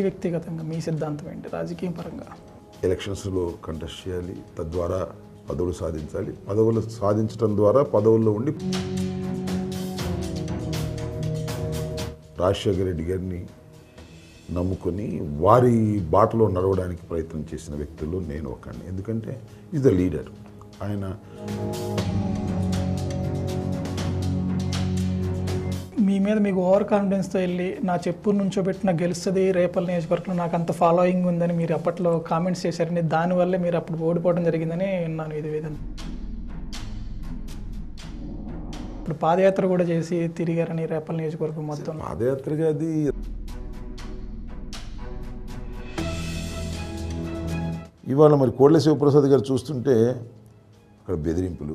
వ్యక్తిగతంగా మీ సిద్ధాంతం ఏంటి రాజకీయ పరంగా ఎలక్షన్స్లో కంటెస్ట్ చేయాలి తద్వారా పదవులు సాధించాలి పదవులు సాధించడం ద్వారా పదవుల్లో ఉండి రాజశేఖర రెడ్డి గారిని నమ్ముకొని వారి బాటలో నడవడానికి ప్రయత్నం చేసిన వ్యక్తులు నేను ఒకడిని ఎందుకంటే ఈజ్ ద లీడర్ ఆయన మీ మీద మీకు ఓవర్ కాన్ఫిడెన్స్తో వెళ్ళి నా చెప్పు నుంచో పెట్టిన గెలుస్తుంది రేపల్ నియోజకవర్గంలో నాకు అంత ఫాలోయింగ్ ఉందని మీరు అప్పట్లో కామెంట్స్ చేశారని దానివల్లే మీరు అప్పుడు ఓడిపోవడం జరిగిందని విన్నాను ఇది విధంగా ఇప్పుడు పాదయాత్ర కూడా చేసి తిరిగారని రేపల్ నియోజకవర్గం మొత్తం పాదయాత్రగా అది ఇవాళ మరి కోట్ల శివప్రసాద్ గారు చూస్తుంటే అక్కడ బెదిరింపులు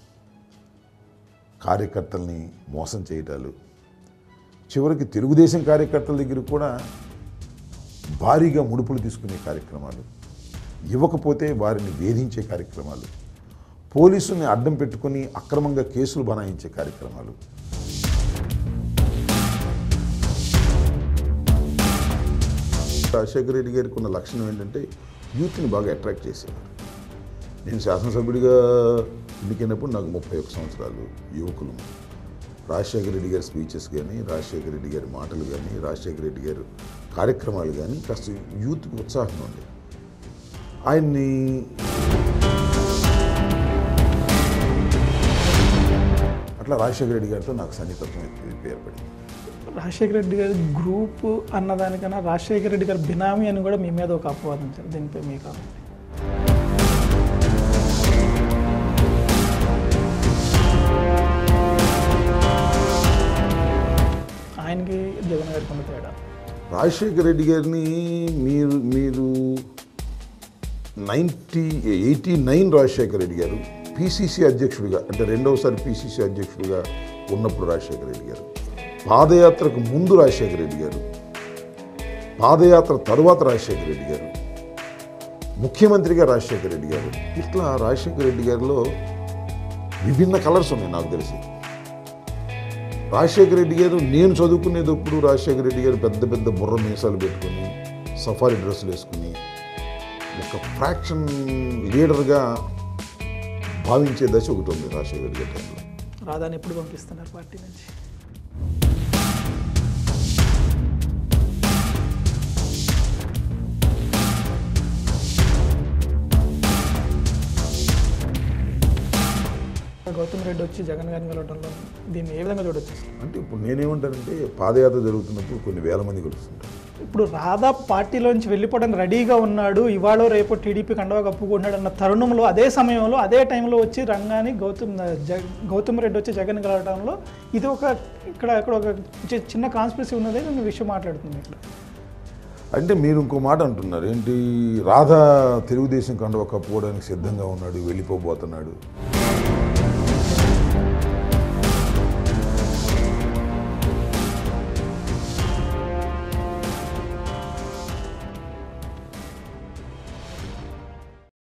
కార్యకర్తల్ని మోసం చేయటాలు చివరికి తెలుగుదేశం కార్యకర్తల దగ్గర కూడా భారీగా ముడుపులు తీసుకునే కార్యక్రమాలు ఇవ్వకపోతే వారిని వేధించే కార్యక్రమాలు పోలీసుల్ని అడ్డం పెట్టుకుని అక్రమంగా కేసులు బనాయించే కార్యక్రమాలు రాజశేఖర రెడ్డి గారికి ఉన్న లక్షణం ఏంటంటే యూత్ని బాగా అట్రాక్ట్ చేసేవారు నేను శాసనసభ్యుడిగా ఎన్నికైనప్పుడు నాకు ముప్పై ఒక్క సంవత్సరాలు యువకులు రాజశేఖర రెడ్డి గారి స్పీచెస్ కానీ రాజశేఖర రెడ్డి గారి మాటలు కానీ రాజశేఖర రెడ్డి గారి కార్యక్రమాలు కానీ కాస్త యూత్కి ఉత్సాహం ఉంది ఆయన్ని అట్లా రాజశేఖర రెడ్డి గారితో నాకు సన్నిహితత్వం ఎక్కువ ఏర్పడింది రాజశేఖర రెడ్డి గారి గ్రూప్ అన్నదానికన్నా రాజశేఖర రెడ్డి గారి బినామీ అని కూడా మీ మీద ఒక అపవాదం సార్ దీనిపై మీ కామెంట్ ఆయనకి జగన్ గారికి ఉన్న తేడా రాజశేఖర రెడ్డి గారిని మీరు మీరు ninety eighty nine Rajasekhara Reddy గారు పిసిసి అధ్యక్షుడిగా అంటే రెండవసారి పిసిసి అధ్యక్షుడిగా ఉన్నప్పుడు రాజశేఖర రెడ్డి గారు పాదయాత్రకు ముందు రాజశేఖర రెడ్డి గారు పాదయాత్ర తరువాత రాజశేఖర రెడ్డి గారు ముఖ్యమంత్రిగా రాజశేఖర రెడ్డి గారు ఇట్లా రాజశేఖర రెడ్డి గారిలో విభిన్న కలర్స్ ఉన్నాయి నాకు తెలిసి రాజశేఖర రెడ్డి గారు నేను చదువుకునేటప్పుడు రాజశేఖర రెడ్డి గారు పెద్ద పెద్ద బుర్ర మీసాలు పెట్టుకొని సఫారీ డ్రెస్సులు వేసుకుని ఒక ఫ్రాక్షన్ లీడర్గా భావించే దశ ఒకటి ఉంది రాజశేఖర రెడ్డి గారి టైంలో రాధాని ఎప్పుడు పంపిస్తున్నారు పార్టీ నుంచి గౌతమ్ రెడ్డి వచ్చి జగన్ గారిని కలవడంలో దీన్ని ఏ విధంగా చూడొచ్చు అంటే ఇప్పుడు నేనేమంటానంటే పాదయాత్ర జరుగుతున్నప్పుడు కొన్ని వేల మంది కలుస్తుంటారు ఇప్పుడు రాధా పార్టీలోంచి వెళ్ళిపోవడానికి రెడీగా ఉన్నాడు ఇవాళ రేపు టీడీపీ కండవా కప్పుకుంటున్నాడు అన్న తరుణంలో అదే సమయంలో అదే టైంలో వచ్చి రంగాని గౌతమ్ జ గౌతమ్ రెడ్డి వచ్చి జగన్ కలవడంలో ఇది ఒక ఇక్కడ ఇక్కడ ఒక చి- చిన్న కాన్స్పిరసీ ఉన్నదే నేను విషయం మాట్లాడుతుంది ఇక్కడ అంటే మీరు ఇంకో మాట అంటున్నారు ఏంటి రాధా తెలుగుదేశం కండువ కప్పుకోవడానికి సిద్ధంగా ఉన్నాడు వెళ్ళిపోబోతున్నాడు